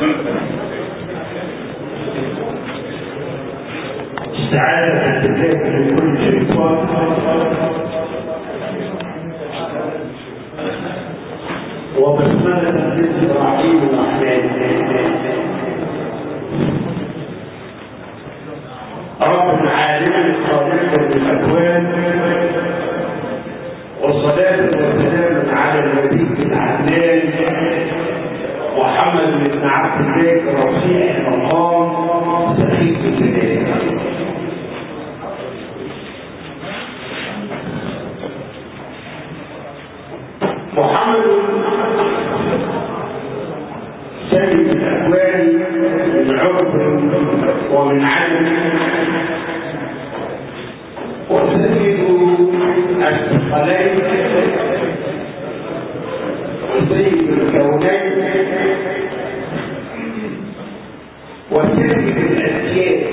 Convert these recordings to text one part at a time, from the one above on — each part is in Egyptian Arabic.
استعاذة بالله من كل شيطان وبسملة إبراهيم الرحمن رب العالمين خالق للأكوان والصلاة والسلام على النبي العدنان محمد بن عبد الله رفيع المقام سخيف البلاد محمد سيد الأكوان من عرف ومن عدم وسيد الثقلين وسيد الكونين وسيد الأسياد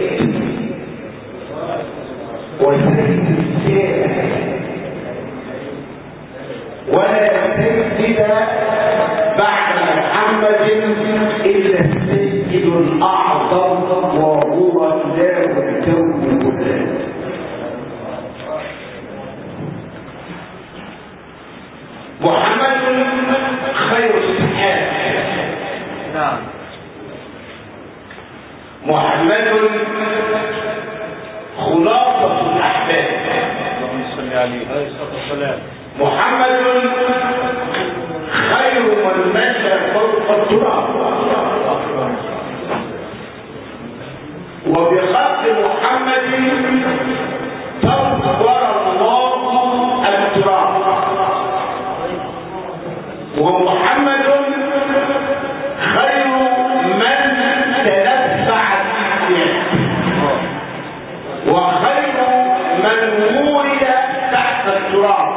وسيد السياد ولا سيد بعد محمد إلا السيد الأعظم وهو إله الكون كله محمد خير الصحابة نعم محمد خلاصة الأحباب اللهم صل عليه عليه الصلاه والسلام محمد خير من مشى فوق التراب وبخط محمد تطور الله التراب ومحمد خير من تنفع الدنيا وخير من ولد تحت التراب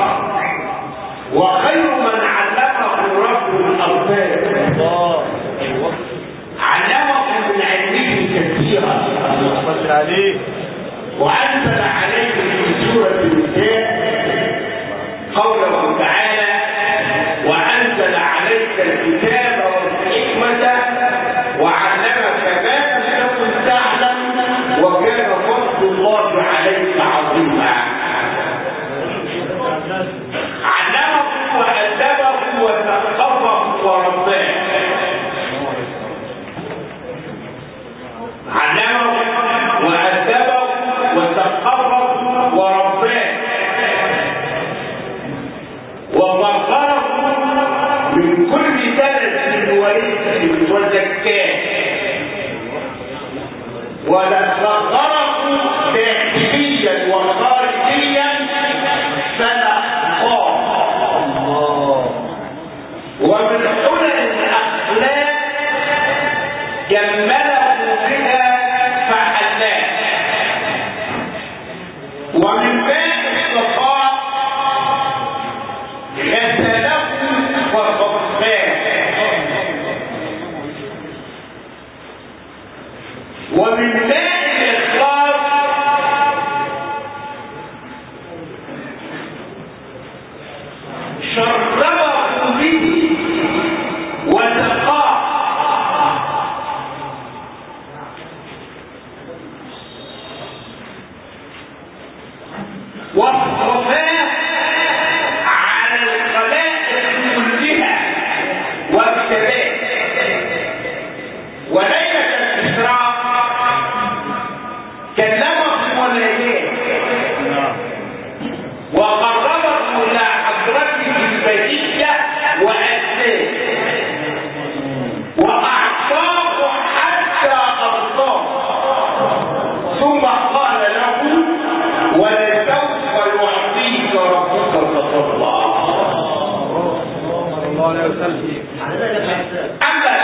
وخير من علمه رب الأرباب الله ايوه علمه من علمه كثيرا اللهم صل عليه وأنزل عليك في سورة النساء قوله تعالى وأنزل عليك الكتاب والحكمة وعلمك ما لم تكن تعلم وكان فضل الله عليك عظيما علمه وأدبه وثقفه ورباه علمه وأدبه وثقفه ورباه وطهره من كل دنس ورزق وزكاه وطهره داخليا وخارجيا فنقاه الله ومن حلل الأخلاق جمله بها فحلاه ومن ماء الصفاء غسله وصفاه ومن ماء الإخلاص شربه به وسقاه واصطفاه على الخلائق كلها وابتلاه وليلة الإسراء كلمه وناداه نعم وقربه إلى حضرته البهية وأساه وأعطاه حتى أرضاه ثم قال له ولسوف يعطيك ربك فترضى صلى الله عليه وسلم أما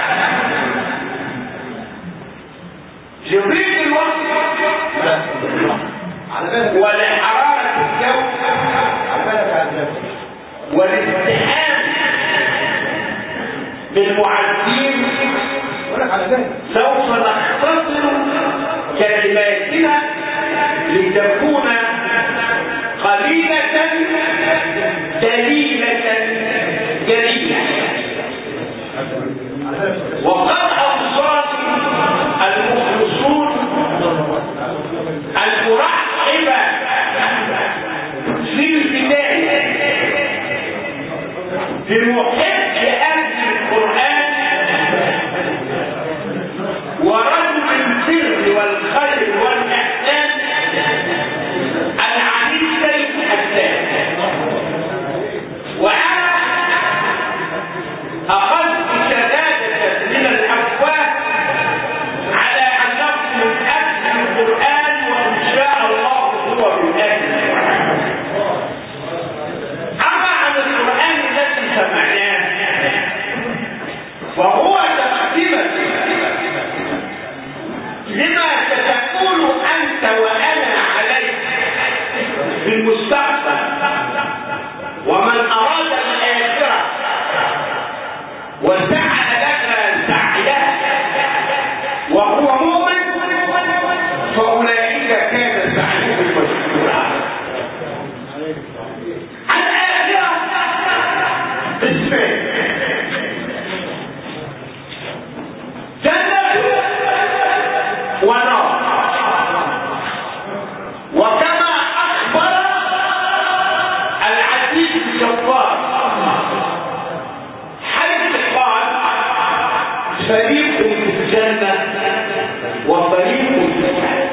جبريل الوقت ولحرارة الجو والازدحام بالمعدين سوف نختصر كلماتنا لتكون قليلة دليلة جليلة وقد أوصاني المخلصون المرحبة في البداية بمحب أهل القرآن ورجل البر والخير والإحسان العميد سيد حسان وأنا أخذت شهادة من الأفواه على أنه من أهل القرآن وإن شاء الله هو من أهل القرآن أما عن القرآن الذي سمعناه فهو تقدمة لما ستقول أنت وأنا عليه في المستقبل ومن أراد الآخرة وسعى لها سعيها وهو مؤمن فأولئك كان سعيهم مشكورا الآخرة قسمين جنة ونار وكما أخبر العزيز الجبار حيث قال فريق في الجنة وفريق في النار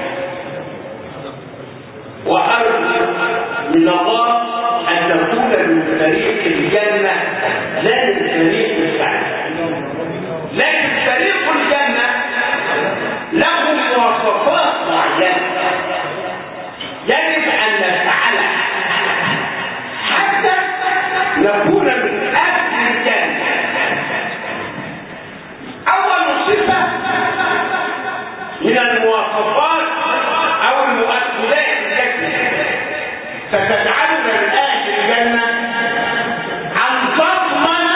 وأرجو من الله أن نكون من فريق الجنة لا من فريق السعادة لكن فريق الجنة له مواصفات معينة يجب أن نفعلها حتى نكون من أهل الجنة أول صفة من المواصفات أو المؤثرات التي ستجعلنا من أهل الجنة أن تضمن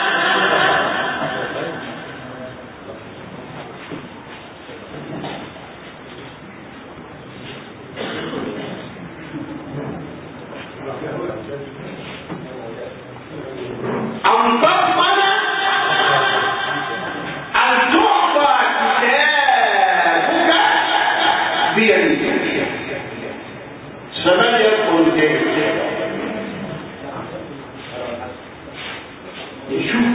أن تضمن أن تعطى كتابك بيمينك فمن يدخل الجنة نشوف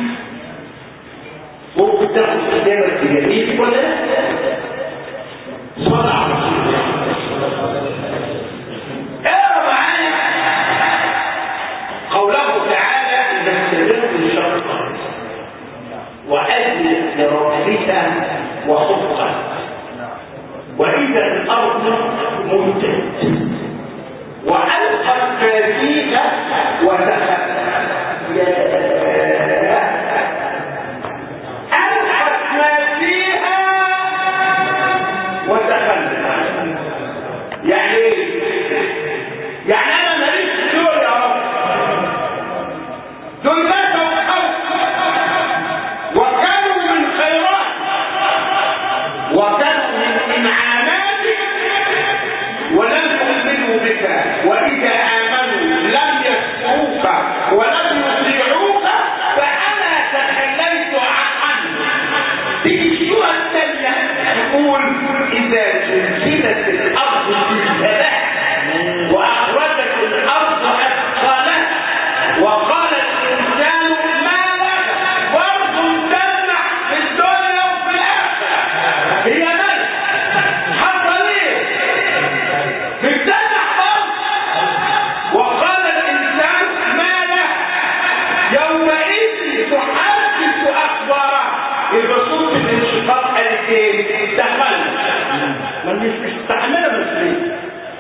ممكن تاخد كتابك بيمينك ولا لا صلى على رسول الله اقرا معايا قوله تعالى اذا استجبت لشرطا وأذن لربك وخطا وإذا الأرض ممتد وألقت ما فيها وتخلت ألقت ما فيها وتخلت يعني ايه؟ يعني أنا ماليش في دول يا رب دول ماتوا الخلق وكانوا من خيرات وكانوا من انعاماتك ولم يؤمنوا بك واذا امنوا لم يسعوك ولم يطيعوك فانا تخليت عنهم تيجي السوره الثانيه تقول اذا زلزلت الارض زلزالها واخرجت الارض اثقالها وقال الانسان ما لك برضه مدمع في الدنيا وفي الاخره هي مالك حصل ايه بتدمع برضه وقال الانسان ما لك يومئذ تحدث اخبارها يبقى صوت الانشقاق قالت ايه دخلت ما مش مستحمله مسؤوليه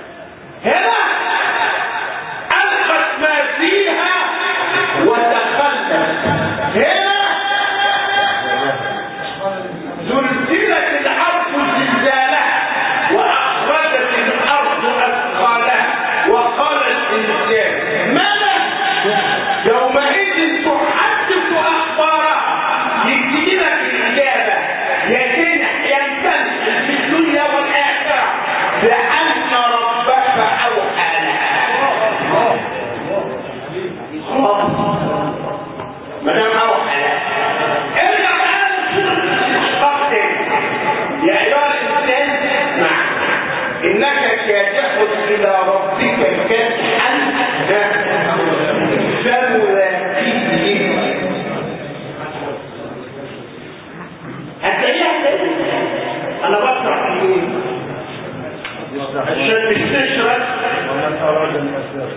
عشان تستشرب ومن أراد الأسباب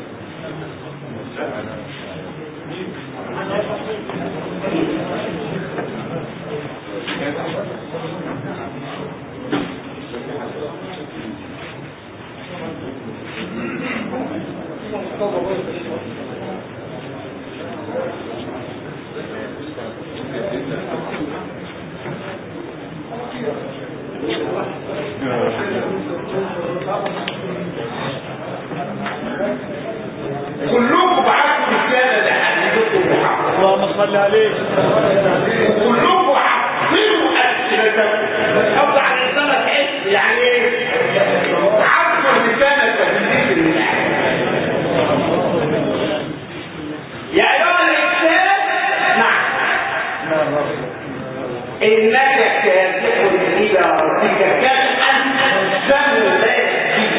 كلكم بعتوا رسالة لحبيبكم محمد اللهم صل عليه كلكم عطلوا أسئلتكم قصد على الإنسان تحس يعني إيه؟ عطلوا لسانك في ذكر الله يا أيها الإنسان نعم نعم رب إنك كادح إلى ربك كدحا فملاقيه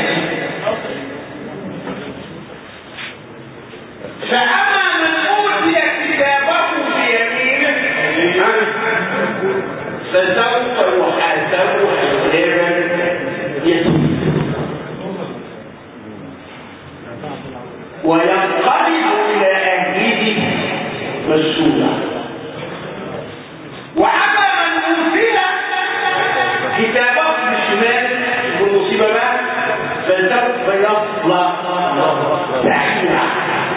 فأما من أوتي كتابه بيمينه فسوف يحاسب حسابا يسيرا وينقلب إلى أهله مسؤولا وأما من أوتي كتابه بالشمال والمصيبة بقى فسوف يصلى سعيرا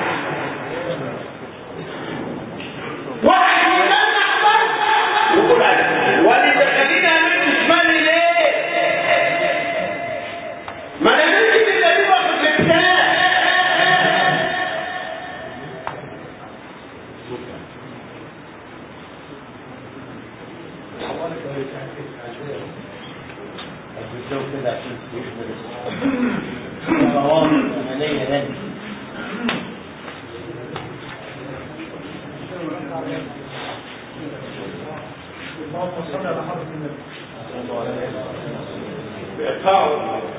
واحد ينام احمر يقول انا واللي خلينا من شمال ليه ما انا نمشي بالنبي واخد الكتاب الجو كده عشان يشمل الروابط الأمنية هذه بيقطعوا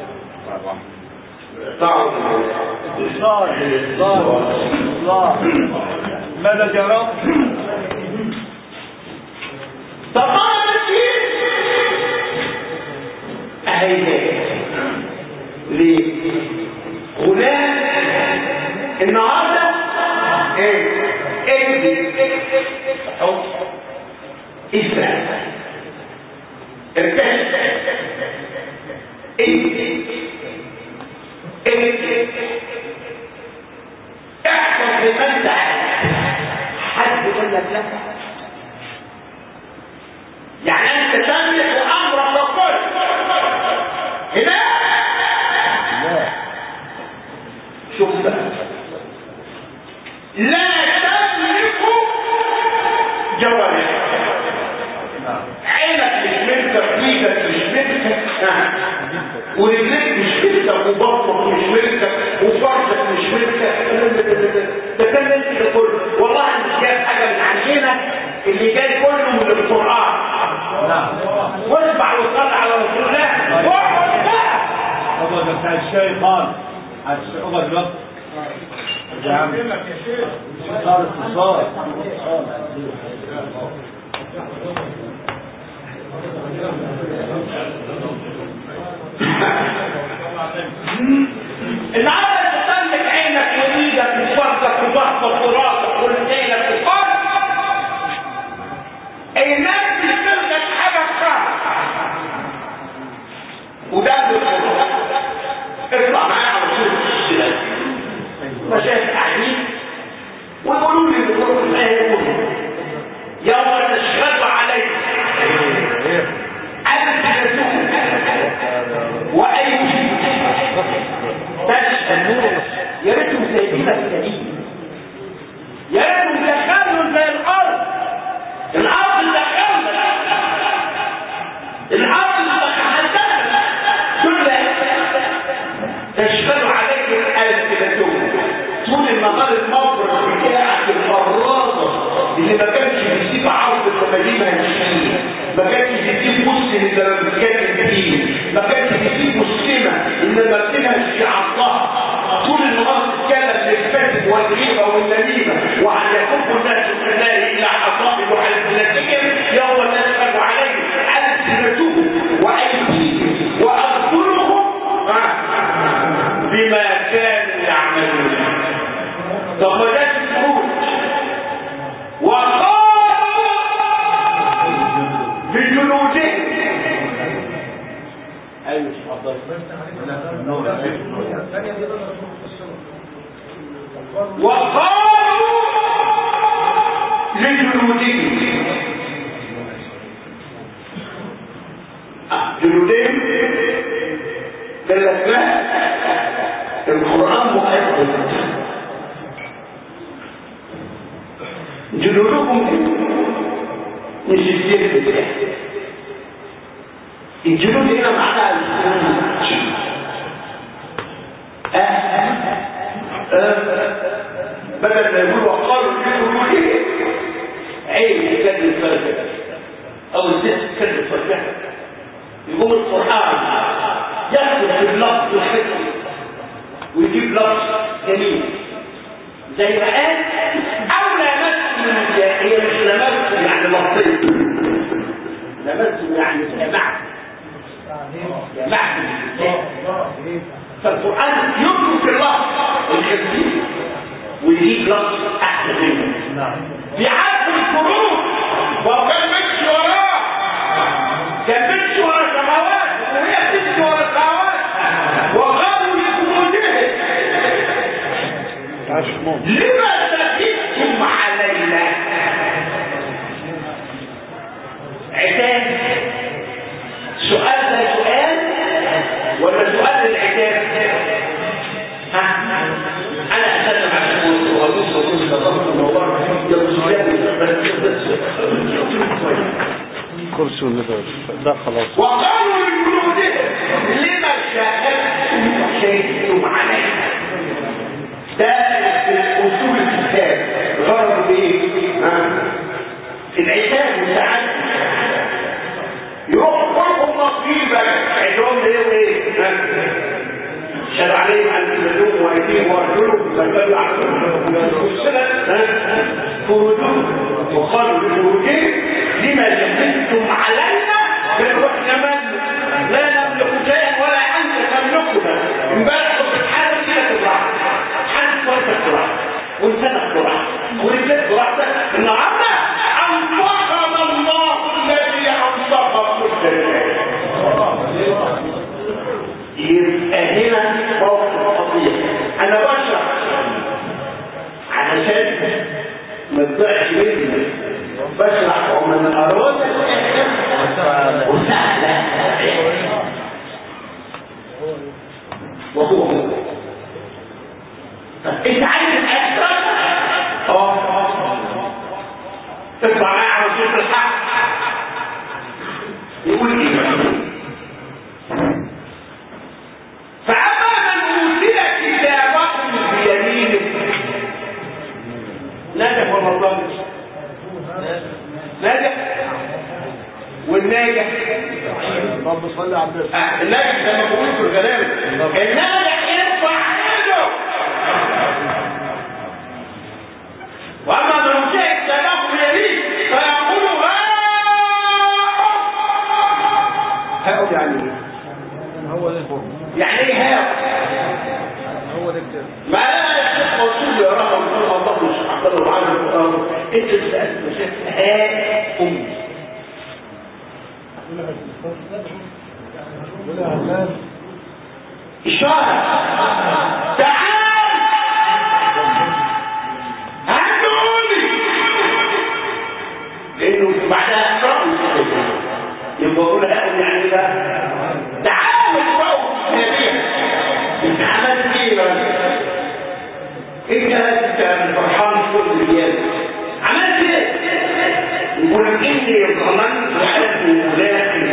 بيقطعوا إصلاح إصلاح إصلاح ماذا جرى؟ فقال المسيح أهيدا ليه؟ غلام النهارده ايه؟ اكذب حط اسرع ارتاح اكذب اكذب احفظ بما انت عارف. حد يقول لك لا يعني انت تملك امرك وقل هنا لا شوف بقى لا تملك جوارحك نعم عينك مش ملكك ايدك مش ملكك آه. ورجليك مش ملكك وبطنك مش ملكك وفرجك مش ملكك ده كان ملك ده كله والله انا مش جايب حاجه من عندنا اللي جاي كله من القران نعم واسمع وصلي على رسول الله واقعد بقى اقعد بتاع الشاي خالص اقعد الوقت يا عم صار اتصال النهارده تملك عينك وايدك وفرجك وبطنك وراسك ورجلك وقلبك الناس بتملك حاجه خالص وده بالقرآن اطلع معايا على طول الشلال مشايخ قاعدين ويقولوا لي بقول ما يقول يوم تشهد عليك ألسنتهم وأيديهم تشهد يا ريتهم سايبينك سليم يا ريتهم دخلوا زي الأرض الأرض دخلنا الأرض دخلتنا كلها تشهد عليك ألسنتهم طول النهار المفرد بتاعك الفرازة اللي ما كانش بيسيب عرض المجيب هنشيه ما كانش بيسيب مسلم اللي لما بيتكلم فيه ما كانش بيسيب مسلمة اللي لما بتنهش عرضها طول النهار تتكلم للكذب والغيبة والنميمة وعن يكب الناس كذلك إلى حصائب وألسنتهم يوم تشهد عليهم ألسنتهم وأيديهم وأرجلهم آه. عبد الله نور وقالوا لجلودهم آه، جلودهم قال لك لا القرآن مؤدب جلودكم مش السيف بتاعي الجلود هنا معناها الجلود بدل ما يقول وقالوا لجلودهم عيب يكذب فرجة او الزيت يكذب فرجة يقوم القرآن يكتب باللفظ الحكم ويجيب لفظ جميل زي ما قال او لمسه هي مش لمسه يعني لفظيه لمسه يعني جمعت جمعت فالقرآن يترك اللفظ الخفيف ويجيب لفظ احسن منه في عهد الفروض وكان مشي وراه كان مشي ورا السماوات وهي بتمشي ورا السماوات وقالوا لجنودهم لما سكتتم علينا عتاب سؤال ده سؤال ولا سؤال للعتاب ها انا اسلم على الشمس وابوس وكل تضرب الموضوع كرسي والنبي ده خلاص وقالوا لجنودهم لما شاهدتم شهدتم علينا ده اصول الكتاب غرض بايه؟ ها؟ العتاب والتعدي يروح كلكم نصيبك عندهم ايه وايه؟ ها؟ شهد عليهم ان يبدوهم وايديهم وارجلهم فالبدوا فروجهم وقالوا لفروجهم لما جهزتم علينا واحنا من لا نملك شيئا ولا انت تملكنا امبارح كنت حاسس كده تفرح حاسس فرصه تفرح وانسانك تفرح ورجلك فرحتك النهارده انفقنا الله الذي انفق كل شيء يبقى هنا موقف خطير انا بشرح علشان ما تضيعش مني بشرح ومن اراد وسهله وهو هو طب انت عايز اكثر اه تطلع معايا على صوت الحق يقول ايه فأما من أوتي كتابه بيمينه ناجح ولا ضامن ناجح والناجح رب صل على النبي آه، الناجح لما بقول في الغلام الناجح يرفع ايده واما من اوتي كتابه بيمينه فيقول ها هاؤل يعني ايه؟ هو ده الفرن يعني ايه ها هو ده الكلام ما لا الشيخ منصور يراها ويقول الله مش حضر معانا القرآن انت اللي سألت مشاكل ها أمي إشارة تعال هنقولي لأنه بعدها اقرأوا يبقى أقول ها أمي يعني ده تعالوا اقرأوا الكتابية انت عملت ايه بقى؟ انت انت فرحان كل اليوم عملت ايه؟ يقول اني ظننت اني ملاقي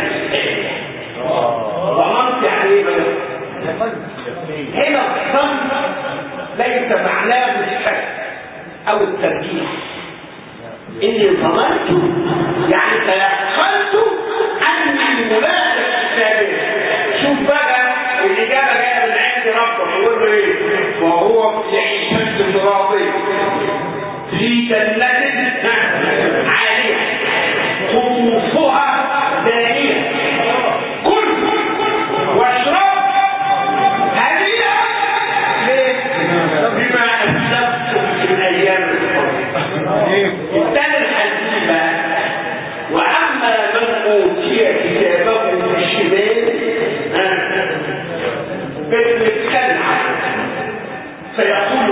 ظننت يعني ايه بقى؟ هنا الظن ليس معناه الشك او الترجيح اني ظننت يعني تيقنت اني ملاقي الكتابين شوف بقى الاجابه جايه من عند ربك يقول له ايه وهو في عيشه راضيه في جنة عالية قطوفها دانية كل واشرب هنيئا ليه؟ بما أسلفتم في الأيام الثاني الحديث وأما من أوتي كتابه بالشمال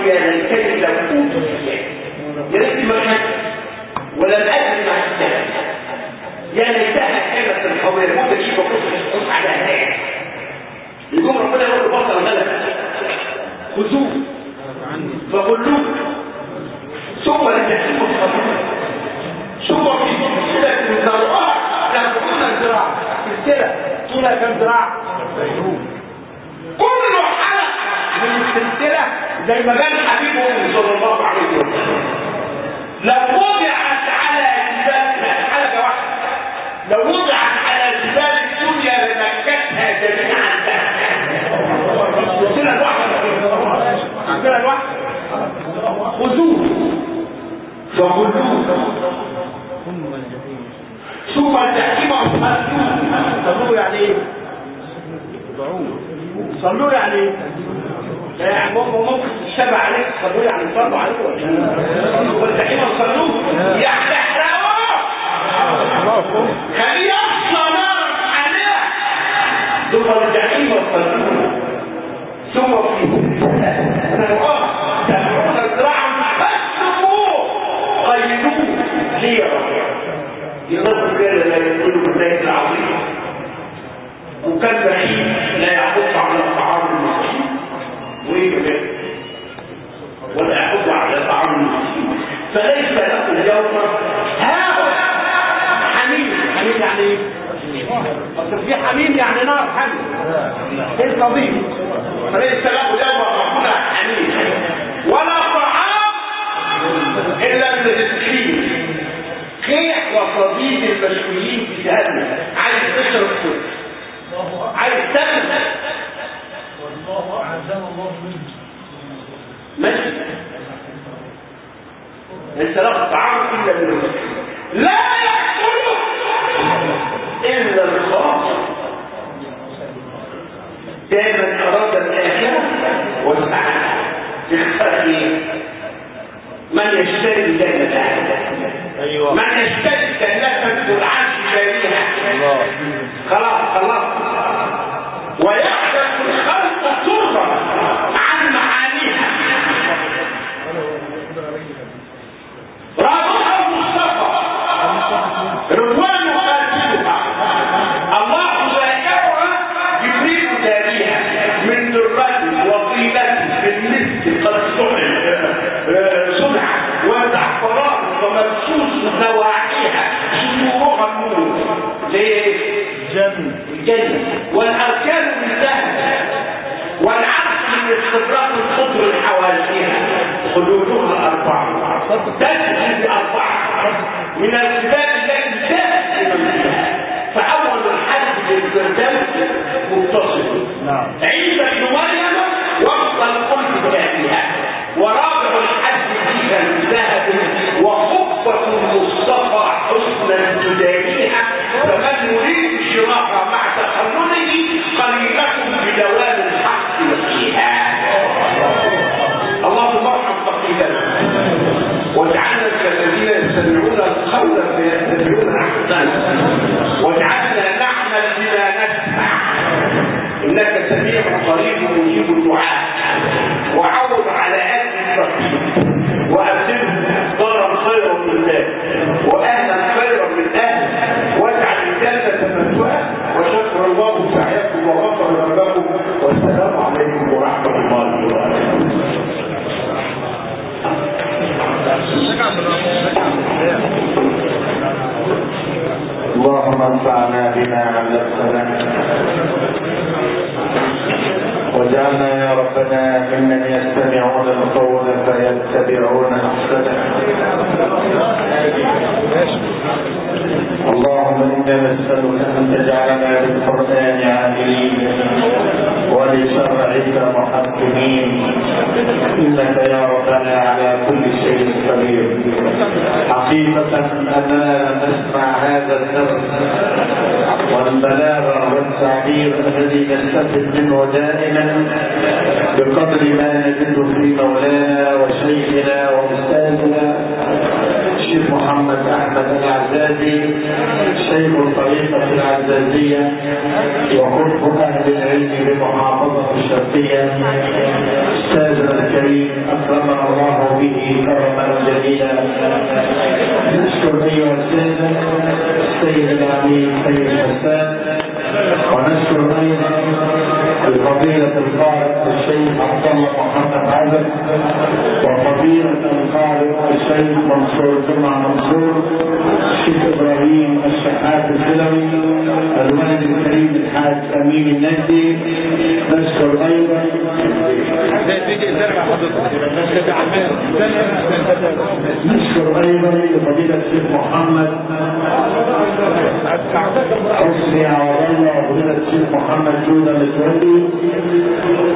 يا ليتني لم اوت يا ريت ما كان ولم ادري ما كان يا ليتها كانت القويه كنت اشوف قصص على هناك يقوم ربنا يقول له بطل غلب خذوه فقلوه ثم لتحكموا الصدور ثم في سلسله الزرعاء تكون الزراعه سلسلة طولها كام ذراع؟ كل حلقه من السلسله زي ما قال حبيبه صلى الله عليه وسلم لو وضعت على جبال حلقه واحده لو وضعت على جبال الدنيا لمكتها جميعا السلسله الواحده السلسلة الواحدة خذوه فخذوه ثم التحكيم صلوه صلوا يعني ايه؟ صلوا يعني ايه؟ لا يعني ممكن ممكن تشبع عليك صلوا يعني صلوا عليه ولا والتحكيم صلوه يعني احرقوه خليه يصلى نار عليه ثم الجحيم صلوه ثم في سنوات سبعون ذراعا فاسلكوه قيدوه ليه يا رب يضرب الرجال لا يقولوا بالله العظيم وكان بخيل لا يحض على طعام المسكين وايه كمان ولا يحض على طعام المسكين فليس له اليوم هاهو حميم حميم يعني ايه؟ اصل في حميم يعني نار حميم ايه القضية؟ فليس له اليوم ربنا حميد ولا طعام الا من الرزقين قيح وصديد المشويين في جهنم عايز تشرب كل عايز تاكل ماشي ليس له طعام الا من الرزقين لا ياكله الا الخاطئ دائما اراد الاخره والسعاده تختار ايه من يشتري الجنه ايوه من يشتري جنه العرش شاريها الله خلاص خلاص ويحدث الخلق تربا عن معانيها رابطها المصطفى رضوان خاتمها الله زائرها جبريل داريها من درته وطيبته من مثل قد صنع صنع وزعفران ومبسوس نواحيها صدورها النور ليه؟ جنة الجنة والأركان من ذهب والعرش من استبراق الخضر حواليها خدودها أربعة تجري بأربعة من الجبال التي دائما فيها فأول الحد للفردوس متصل نعم عيسى بن مريم وقت القلب كافيها ورابع الحد فيها من ذهب وخطة المصطفى حسنا تداريها فمن يريد شراها مع تخلله قليلة بدوام الحق فيها اللهم ارحم فقيرنا واجعلنا كالذين يستمعون القول فيتبعون احسنه واجعلنا نعمل بما نسمع انك سميع قريب مجيب الدعاء وعوض على اهل الفقير وابدله دارا خيرا من ذلك واهلا خيرا من اهل واجعل الجنه مثواه وشكر الله سعيكم وغفر لكم والسلام عليكم ورحمه الله وبركاته اللهم انفعنا بما علمتنا واجعلنا يا ربنا ممن يستمعون القول فيتبعون احسنه اللهم انا نسالك ان تجعلنا بالقران عاملين ولشرعك محكمين انك يا ربنا على كل شيء قدير حقيقه اننا نسمع هذا الدرس والبلاغه والتعبير الذي نستفد منه دائما بقدر ما نجده في مولانا وشيخنا واستاذنا الشيخ محمد احمد العزازي وشيخ الطريقة العزازية وقطب أهل العلم بمحافظة الشرقية أستاذنا الكريم أكرمنا الله به كرما جليلا نشكر أيها السادة السيد العميد سيد حسان ونشكر أيضا الفضيلة القارئ الشيخ عبد الله محمد عازب وفضيلة القارئ الشيخ منصور جمعة منصور الشيخ إبراهيم الشحات الفلوي الوالد الكريم الحاج أمين النجدي نشكر أيضا نشكر أيضا لفضيلة الشيخ محمد حسني عوض الله وفضيلة الشيخ محمد جودة متولي